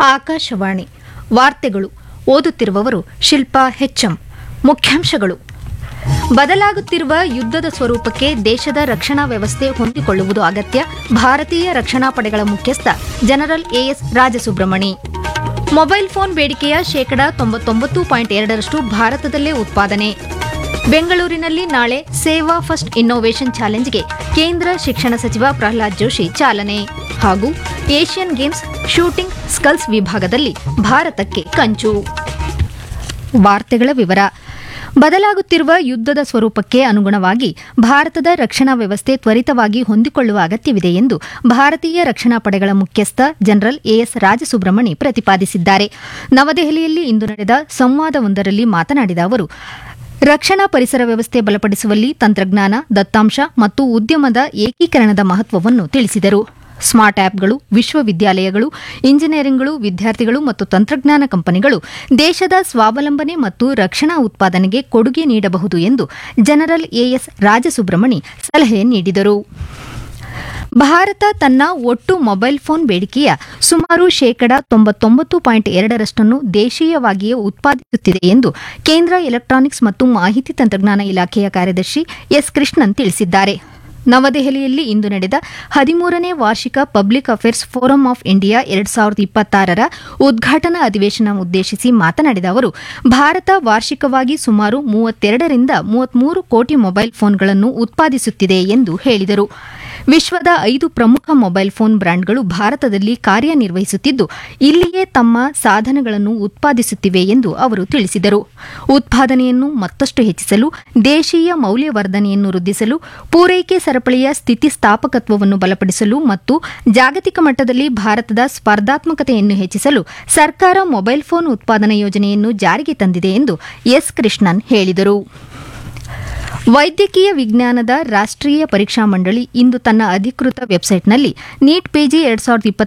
ಆಕಾಶವಾಣಿ ವಾರ್ತೆಗಳು ಓದುತ್ತಿರುವವರು ಶಿಲ್ಪಾ ಹೆಚ್ಎಂ ಮುಖ್ಯಾಂಶಗಳು ಬದಲಾಗುತ್ತಿರುವ ಯುದ್ಧದ ಸ್ವರೂಪಕ್ಕೆ ದೇಶದ ರಕ್ಷಣಾ ವ್ಯವಸ್ಥೆ ಹೊಂದಿಕೊಳ್ಳುವುದು ಅಗತ್ಯ ಭಾರತೀಯ ರಕ್ಷಣಾ ಪಡೆಗಳ ಮುಖ್ಯಸ್ಥ general A S Rajasubramani mobile phone ಬೇಡಿಕೆಯ ಶೇಕಡಾ ತೊಂಬತ್ತೊಂಬತ್ತು ಪಾಯಿಂಟ್ ಎರಡರಷ್ಟು ಭಾರತದಲ್ಲೇ ಉತ್ಪಾದನೆ ಬೆಂಗಳೂರಿನಲ್ಲಿ ನಾಳೆ ಸೇವಾ ಫಸ್ಟ್ ಇನ್ನೋವೇಷನ್ ಚಾಲೆಂಜ್ಗೆ ಕೇಂದ್ರ ಶಿಕ್ಷಣ ಸಚಿವ ಪ್ರಹ್ಲಾದ್ ಜೋಶಿ ಚಾಲನೆ ಹಾಗೂ ಏಷ್ಯನ್ ಗೇಮ್ಸ್ ಶೂಟಿಂಗ್ ಸ್ಕಲ್ಸ್ ವಿಭಾಗದಲ್ಲಿ ಭಾರತಕ್ಕೆ ಕಂಚು ವಾರ್ತೆಗಳ ವಿವರ ಬದಲಾಗುತ್ತಿರುವ ಯುದ್ಧದ ಸ್ವರೂಪಕ್ಕೆ ಅನುಗುಣವಾಗಿ ಭಾರತದ ರಕ್ಷಣಾ ವ್ಯವಸ್ಥೆ ತ್ವರಿತವಾಗಿ ಹೊಂದಿಕೊಳ್ಳುವ ಅಗತ್ಯವಿದೆ ಎಂದು ಭಾರತೀಯ ರಕ್ಷಣಾ ಪಡೆಗಳ ಮುಖ್ಯಸ್ಥ ಜನರಲ್ ಎಎಸ್ ರಾಜಸುಬ್ರಮಣಿ ಪ್ರತಿಪಾದಿಸಿದ್ದಾರೆ ನವದೆಹಲಿಯಲ್ಲಿ ಇಂದು ನಡೆದ ಸಂವಾದವೊಂದರಲ್ಲಿ ಮಾತನಾಡಿದ ಅವರು ರಕ್ಷಣಾ ಪರಿಸರ ವ್ಯವಸ್ಥೆ ಬಲಪಡಿಸುವಲ್ಲಿ ತಂತ್ರಜ್ಞಾನ ದತ್ತಾಂಶ ಮತ್ತು ಉದ್ಯಮದ ಏಕೀಕರಣದ ಮಹತ್ವವನ್ನು ತಿಳಿಸಿದರು ಸ್ಮಾರ್ಟ್ ಆ್ಯಪ್ಗಳು ವಿಶ್ವವಿದ್ಯಾಲಯಗಳು ಇಂಜಿನಿಯರಿಂಗ್ಗಳು ವಿದ್ಯಾರ್ಥಿಗಳು ಮತ್ತು ತಂತ್ರಜ್ಞಾನ ಕಂಪನಿಗಳು ದೇಶದ ಸ್ವಾವಲಂಬನೆ ಮತ್ತು ರಕ್ಷಣಾ ಉತ್ಪಾದನೆಗೆ ಕೊಡುಗೆ ನೀಡಬಹುದು ಎಂದು ಜನರಲ್ ಎಎಸ್ ರಾಜಸುಬ್ರಮಣಿ ಸಲಹೆ ನೀಡಿದರು ಭಾರತ ತನ್ನ ಒಟ್ಟು ಮೊಬೈಲ್ ಫೋನ್ ಬೇಡಿಕೆಯ ಸುಮಾರು ಶೇಕಡಾ ತೊಂಬತ್ತೊಂಬತ್ತು ಪಾಯಿಂಟ್ ಎರಡರಷ್ಟನ್ನು ದೇಶೀಯವಾಗಿಯೇ ಉತ್ಪಾದಿಸುತ್ತಿದೆ ಎಂದು ಕೇಂದ್ರ ಎಲೆಕ್ಟ್ರಾನಿಕ್ಸ್ ಮತ್ತು ಮಾಹಿತಿ ತಂತ್ರಜ್ಞಾನ ಇಲಾಖೆಯ ಕಾರ್ಯದರ್ಶಿ ಎಸ್ ಕೃಷ್ಣನ್ ತಿಳಿಸಿದ್ದಾರೆ ನವದೆಹಲಿಯಲ್ಲಿ ಇಂದು ನಡೆದ ಹದಿಮೂರನೇ ವಾರ್ಷಿಕ public affairs forum of India ಎರಡ್ ಸಾವಿರದ ಇಪ್ಪತ್ತಾರರ ಉದ್ಘಾಟನಾ ಅಧಿವೇಶನ ಉದ್ದೇಶಿಸಿ ಮಾತನಾಡಿದ ಅವರು ಭಾರತ ವಾರ್ಷಿಕವಾಗಿ ಸುಮಾರು ಮೂವತ್ತೆರಡರಿಂದ ಮೂವತ್ಮೂರು ಕೋಟಿ ಮೊಬೈಲ್ ಫೋನ್ಗಳನ್ನು ಉತ್ಪಾದಿಸುತ್ತಿದೆ ಎಂದು ಹೇಳಿದರು ವಿಶ್ವದ ಐದು ಪ್ರಮುಖ ಮೊಬೈಲ್ ಫೋನ್ ಬ್ರ್ಯಾಂಡ್ಗಳು ಭಾರತದಲ್ಲಿ ಕಾರ್ಯನಿರ್ವಹಿಸುತ್ತಿದ್ದು ಇಲ್ಲಿಯೇ ತಮ್ಮ ಸಾಧನಗಳನ್ನು ಉತ್ಪಾದಿಸುತ್ತಿವೆ ಎಂದು ಅವರು ತಿಳಿಸಿದರು ಉತ್ಪಾದನೆಯನ್ನು ಮತ್ತಷ್ಟು ಹೆಚ್ಚಿಸಲು ದೇಶೀಯ ಮೌಲ್ಯವರ್ಧನೆಯನ್ನು ವೃದ್ಧಿಸಲು ಪೂರೈಕೆ ಸರಪಳಿಯ ಸ್ಥಿತಿಸ್ಥಾಪಕತ್ವವನ್ನು ಬಲಪಡಿಸಲು ಮತ್ತು ಜಾಗತಿಕ ಮಟ್ಟದಲ್ಲಿ ಭಾರತದ ಸ್ಪರ್ಧಾತ್ಮಕತೆಯನ್ನು ಹೆಚ್ಚಿಸಲು ಸರ್ಕಾರ ಮೊಬೈಲ್ ಫೋನ್ ಉತ್ಪಾದನಾ ಯೋಜನೆಯನ್ನು ಜಾರಿಗೆ ತಂದಿದೆ ಎಂದು ಎಸ್ ಕೃಷ್ಣನ್ ಹೇಳಿದರು ವೈದ್ಯಕೀಯ ವಿಜ್ಞಾನದ ರಾಷ್ಟ್ರೀಯ ಪರೀಕ್ಷಾ ಮಂಡಳಿ ಇಂದು ತನ್ನ ಅಧಿಕೃತ ವೆಬ್ಸೈಟ್ನಲ್ಲಿ ನೀಟ್ ಪಿಜಿ ಎರಡ್ ಸಾವಿರದ